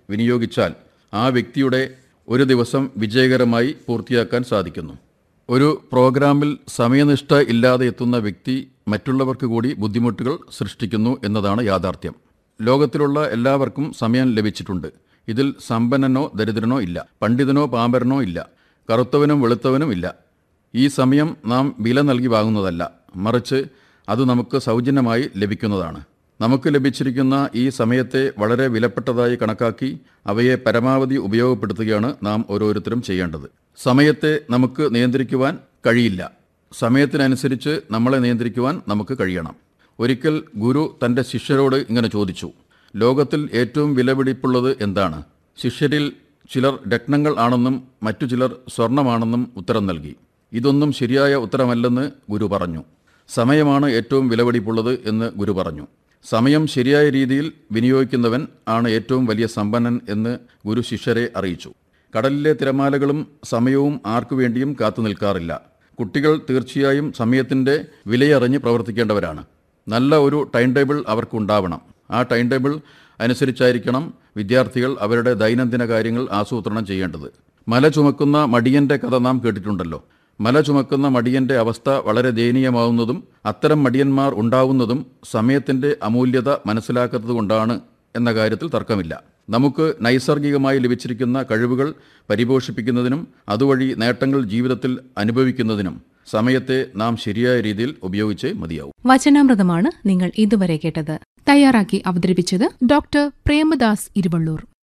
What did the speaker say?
വിനിയോഗിച്ചാൽ ആ വ്യക്തിയുടെ ഒരു ദിവസം വിജയകരമായി പൂർത്തിയാക്കാൻ സാധിക്കുന്നു ഒരു പ്രോഗ്രാമിൽ സമയനിഷ്ഠ ഇല്ലാതെ എത്തുന്ന വ്യക്തി മറ്റുള്ളവർക്ക് കൂടി ബുദ്ധിമുട്ടുകൾ സൃഷ്ടിക്കുന്നു എന്നതാണ് യാഥാർത്ഥ്യം ലോകത്തിലുള്ള എല്ലാവർക്കും സമയം ലഭിച്ചിട്ടുണ്ട് ഇതിൽ സമ്പന്നനോ ദരിദ്രനോ ഇല്ല പണ്ഡിതനോ പാമ്പരനോ ഇല്ല കറുത്തവനും വെളുത്തവനും ഇല്ല ഈ സമയം നാം വില നൽകി വാങ്ങുന്നതല്ല മറിച്ച് അത് നമുക്ക് സൗജന്യമായി ലഭിക്കുന്നതാണ് നമുക്ക് ലഭിച്ചിരിക്കുന്ന ഈ സമയത്തെ വളരെ വിലപ്പെട്ടതായി കണക്കാക്കി അവയെ പരമാവധി ഉപയോഗപ്പെടുത്തുകയാണ് നാം ഓരോരുത്തരും ചെയ്യേണ്ടത് സമയത്തെ നമുക്ക് നിയന്ത്രിക്കുവാൻ കഴിയില്ല സമയത്തിനനുസരിച്ച് നമ്മളെ നിയന്ത്രിക്കുവാൻ നമുക്ക് കഴിയണം ഒരിക്കൽ ഗുരു തൻ്റെ ശിഷ്യരോട് ഇങ്ങനെ ചോദിച്ചു ലോകത്തിൽ ഏറ്റവും വിലപിടിപ്പുള്ളത് എന്താണ് ശിഷ്യരിൽ ചിലർ രത്നങ്ങൾ ആണെന്നും മറ്റു ചിലർ സ്വർണമാണെന്നും ഉത്തരം നൽകി ഇതൊന്നും ശരിയായ ഉത്തരമല്ലെന്ന് ഗുരു പറഞ്ഞു സമയമാണ് ഏറ്റവും വിലപിടിപ്പുള്ളത് എന്ന് ഗുരു പറഞ്ഞു സമയം ശരിയായ രീതിയിൽ വിനിയോഗിക്കുന്നവൻ ആണ് ഏറ്റവും വലിയ സമ്പന്നൻ എന്ന് ഗുരു ശിഷ്യരെ അറിയിച്ചു കടലിലെ തിരമാലകളും സമയവും ആർക്കു വേണ്ടിയും കാത്തു നിൽക്കാറില്ല കുട്ടികൾ തീർച്ചയായും സമയത്തിൻ്റെ വിലയറിഞ്ഞ് പ്രവർത്തിക്കേണ്ടവരാണ് നല്ല ഒരു ടൈം ടേബിൾ അവർക്കുണ്ടാവണം ആ ടൈം ടേബിൾ അനുസരിച്ചായിരിക്കണം വിദ്യാർത്ഥികൾ അവരുടെ ദൈനംദിന കാര്യങ്ങൾ ആസൂത്രണം ചെയ്യേണ്ടത് മല ചുമക്കുന്ന മടിയന്റെ കഥ നാം കേട്ടിട്ടുണ്ടല്ലോ മല ചുമക്കുന്ന മടിയന്റെ അവസ്ഥ വളരെ ദയനീയമാവുന്നതും അത്തരം മടിയന്മാർ ഉണ്ടാവുന്നതും സമയത്തിന്റെ അമൂല്യത മനസ്സിലാക്കാത്തതുകൊണ്ടാണ് എന്ന കാര്യത്തിൽ തർക്കമില്ല നമുക്ക് നൈസർഗികമായി ലഭിച്ചിരിക്കുന്ന കഴിവുകൾ പരിപോഷിപ്പിക്കുന്നതിനും അതുവഴി നേട്ടങ്ങൾ ജീവിതത്തിൽ അനുഭവിക്കുന്നതിനും സമയത്തെ നാം ശരിയായ രീതിയിൽ ഉപയോഗിച്ചേ മതിയാവും വചനാമൃതമാണ് നിങ്ങൾ ഇതുവരെ കേട്ടത് തയ്യാറാക്കി അവതരിപ്പിച്ചത് ഡോക്ടർ പ്രേമദാസ് ഇരുവള്ളൂർ